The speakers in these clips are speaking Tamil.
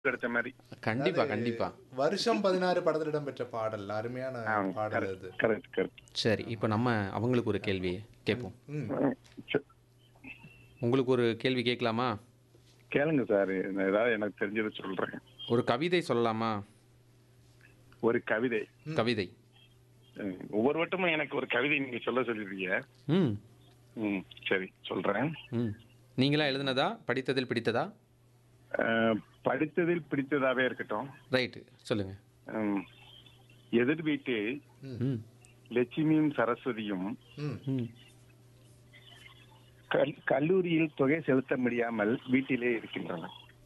கிடைச்ச மாதிரி கண்டிப்பா கண்டிப்பா வருஷம் பதினாறு படத்தில் இடம்பெற்ற பாடல் அருமையான பாடல் அது கரெக்ட் கரெக்ட் சரி இப்போ நம்ம அவங்களுக்கு ஒரு கேள்வி கேட்போம் ம் உங்களுக்கு ஒரு கேள்வி கேட்கலாமா கேளுங்க சார் ஏதாவது எனக்கு தெரிஞ்சதை சொல்றேன் ஒரு கவிதை சொல்லலாமா ஒரு கவிதை கவிதை ம், ஒவ்வொரு வட்டமும் எனக்கு ஒரு கவிதை நீங்க சொல்ல சொல்லிருக்கீங்க ம் ம் சரி சொல்றேன் ம் நீங்களா எழுதுனதா படித்ததில் பிடித்ததா அஹ், படித்ததில் பிடித்ததாவே இருக்கட்டும் ரைட்டு சொல்லுங்க ம், எதிர் வீட்டு ம் லட்சுமியும் சரஸ்வதியும் ம் ம் கல்- கல்லூரியில் தொகை செலுத்த முடியாமல் வீட்டிலே இருக்கின்றன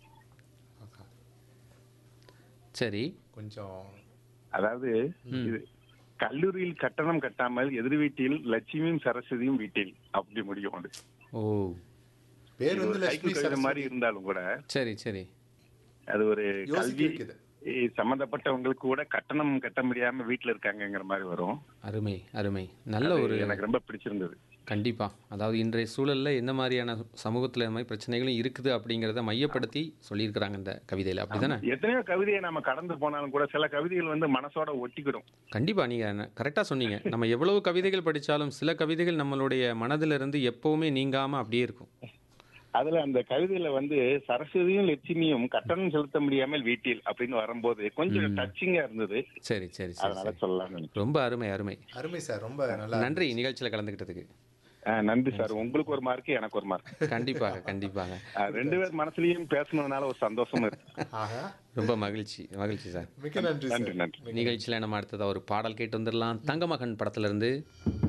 சரி கொஞ்சம் அதாவது இது கல்லூரியில் கட்டணம் கட்டாமல் எதிர் வீட்டில் லட்சுமியும் சரஸ்வதியும் வீட்டில் அப்படி முடியும் அது ஓ பேர் இது வந்து ஒரு லட்சுமி சைக்கிள் கவிதை மாதிரி சரஸ்வதி இருந்தாலும் கூட சரி சரி அது ஒரு யோசிக்க கல்வி வைக்குது. இ- சம்பந்தப்பட்டவங்களுக்கு கூட கட்டணம் கட்ட முடியாம வீட்டுல இருக்காங்கங்கிற மாதிரி வரும் அருமை அருமை நல்ல அது ஒரு எனக்கு ரொம்ப பிடிச்சிருந்தது கண்டிப்பா அதாவது இன்றைய சூழல்ல என்ன மாதிரியான சமூகத்துல இந்த மாதிரி பிரச்சனைகளும் இருக்குது அப்படிங்கிறத மையப்படுத்தி சொல்லியிருக்கிறாங்க இந்த கவிதையில அப்படிதானே எத்தனையோ கவிதையை நம்ம கடந்து போனாலும் கூட சில கவிதைகள் வந்து மனசோட ஒட்டிக்கிடும் கண்டிப்பா நீங்க கரெக்டா சொன்னீங்க நம்ம எவ்வளவு கவிதைகள் படிச்சாலும் சில கவிதைகள் நம்மளுடைய மனதிலிருந்து இருந்து எப்பவுமே நீங்காம அப்படியே இருக்கும் அதுல அந்த கவிதையில வந்து சரஸ்வதியும் லட்சுமியும் கட்டணம் செலுத்த முடியாமல் வீட்டில் அப்படின்னு வரும்போது கொஞ்சம் டச்சிங்கா இருந்தது சரி சரி சரி அதனால சரி சொல்லலாம்னு நினைச்சேன். ரொம்ப அருமை அருமை அருமை சார் ரொம்ப நல்லா நன்றி நிகழ்ச்சியில கலந்துக்கிட்டதுக்கு ஆ, நன்றி சார் உங்களுக்கு ஒரு மார்க் எனக்கு ஒரு மார்க் கண்டிப்பாக கண்டிப்பாக ரெண்டு பேர் மனசுலயும் பேசணும்னால ஒரு சந்தோஷம் இருக்கு ஆஹா ரொம்ப மகிழ்ச்சி மகிழ்ச்சி சார் மிக்க நன்றி நன்றி சார் நன்றி நிகழ்ச்சியில் நம்ம அடுத்ததா ஒரு பாடல் கேட்டு வந்துடலாம் தங்கமகன் படத்துல இருந்து